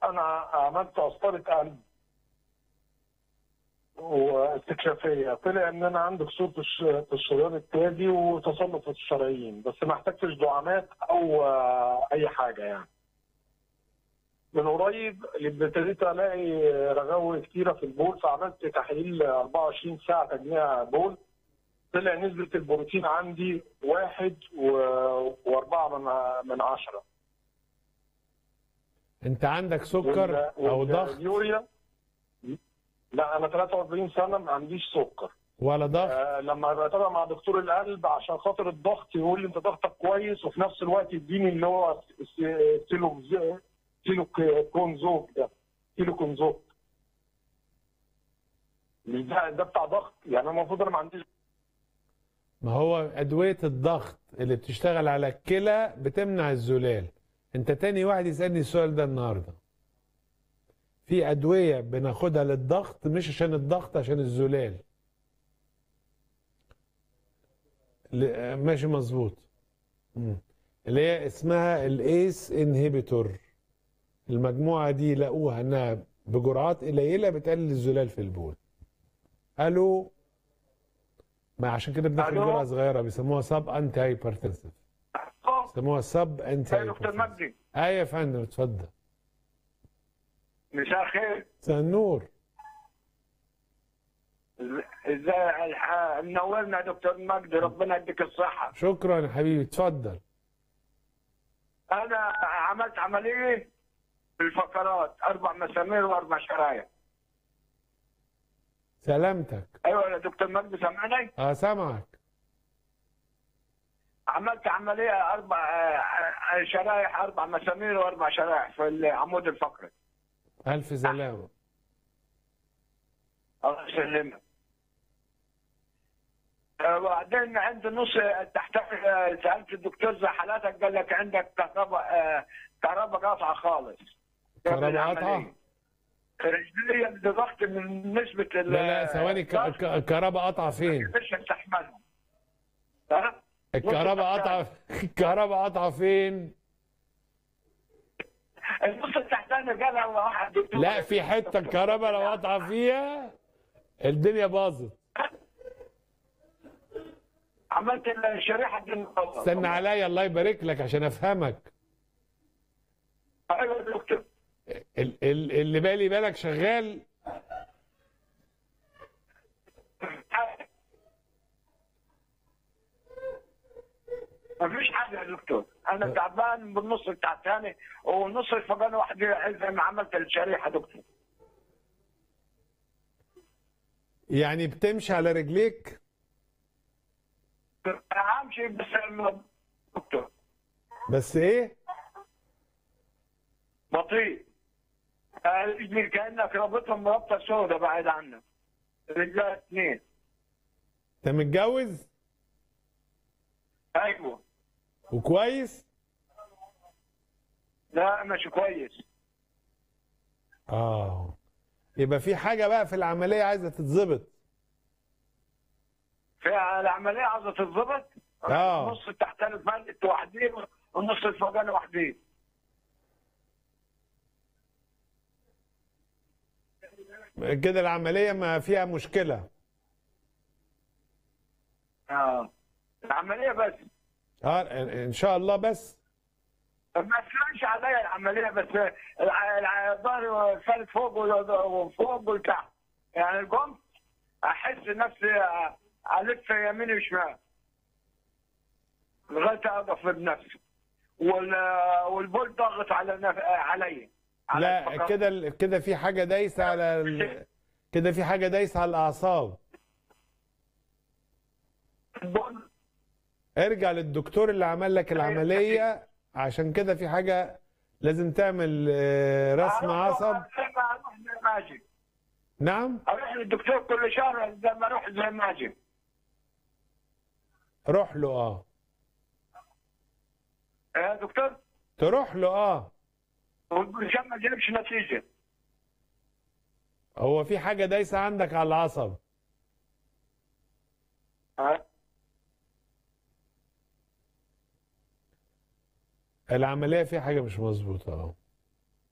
انا عملت قسطره قلب واستكشافيه طلع ان انا عندي خصوص في الش- في الشريان التاجي وتصلب في الشرايين بس ما احتجتش دعامات او آه، اي حاجه يعني من قريب ابتديت الاقي رغاوي كتيره في البول فعملت تحليل 24 ساعه تجميع بول طلع نسبه البروتين عندي واحد و- واربعه من من عشره انت عندك سكر وال- او ضغط واليوريا لا انا 43 سنه ما عنديش سكر ولا ضغط آه لما بتابع مع دكتور القلب عشان خاطر الضغط يقول لي انت ضغطك كويس وفي نفس الوقت يديني اللي هو س- سيلو سيلو كونزوك ده سيلو كونزوك ده ده بتاع ضغط يعني المفروض انا ما عنديش ما هو ادويه الضغط اللي بتشتغل على الكلى بتمنع الزلال انت تاني واحد يسالني السؤال ده النهارده في ادويه بناخدها للضغط مش عشان الضغط عشان الزلال ل- ماشي مظبوط مم. اللي هي اسمها الايس انهبيتور المجموعه دي لقوها انها بجرعات قليله بتقلل الزلال في البول قالوا ما عشان كده بناخد ألو؟ جرعه صغيره بيسموها سب انتي هايبرتنسيف بيسموها سب انتي يا دكتور هايبرتنسيف مجدي ايوه يا فندم اتفضل مساء الخير مساء النور ازاي الح- منورنا يا دكتور مجدي ربنا يديك الصحه شكرا يا حبيبي اتفضل انا عملت عمليه في الفقرات اربع مسامير واربع شرايح سلامتك ايوه يا دكتور مجدي سامعني اه سامعك عملت عمليه اربع آه، آه، شرايح اربع مسامير واربع شرايح في العمود الفقري الف سلامه الله يسلمك آه، وبعدين عند نص تحتاج آه، سالت الدكتور زي حالاتك قال لك عندك كهرباء آه، كهرباء قاطعه خالص كهرباء العملية. قطعه رجلي ضغط من نسبه ال- لا لا ثواني ك- ك- الكهرباء قطع فين مش هستحملها ها؟ الكهرباء قطع الكهرباء قطع فين النص التحتاني قالها واحد دكتور لا في حته الكهرباء لو قطع فيها الدنيا باظت عملت الشريحه دي استنى عليا الله يبارك لك عشان افهمك ايوه يا دكتور ال- ال- اللي بالي بالك شغال مفيش حاجه يا دكتور انا تعبان بالنص التحتاني والنص الفوقاني واحد زي ما عملت الشريحه دكتور يعني بتمشي على رجليك امشي بس دكتور بس ايه بطيء آه، رجلي كانك رابطهم رابطه سوداء بعيد عنك رجلها اثنين انت متجوز ايوه وكويس لا مش كويس اه يبقى في حاجه بقى في العمليه عايزه تتظبط في العمليه عايزه تتظبط آه. النص التحتاني فلت وحدين والنص الفوقاني وحدين كده العمليه ما فيها مشكله اه العمليه بس اه ان شاء الله بس ما تفهمش عليا العمليه بس الع- الع- الظهر فلت فوق وفوق وتحت يعني قمت احس نفسي الف يمين وشمال لغايه اقف بنفسي وال والبول ضاغط على نف... علي على لا الفقرات. كده كده في حاجه دايسه على ال... كده في حاجه دايسه على الاعصاب البول ارجع للدكتور اللي عمل لك العمليه عشان كده في حاجه لازم تعمل آه، رسم عصب اروح زي ما اجي نعم اروح للدكتور كل شهر زي ما اروح زي ما اجي روح له اه يا دكتور تروح له اه والبرشام ما جابش نتيجه هو في حاجه دايسه عندك على العصب ها؟ العمليه فيها حاجه مش مظبوطه اه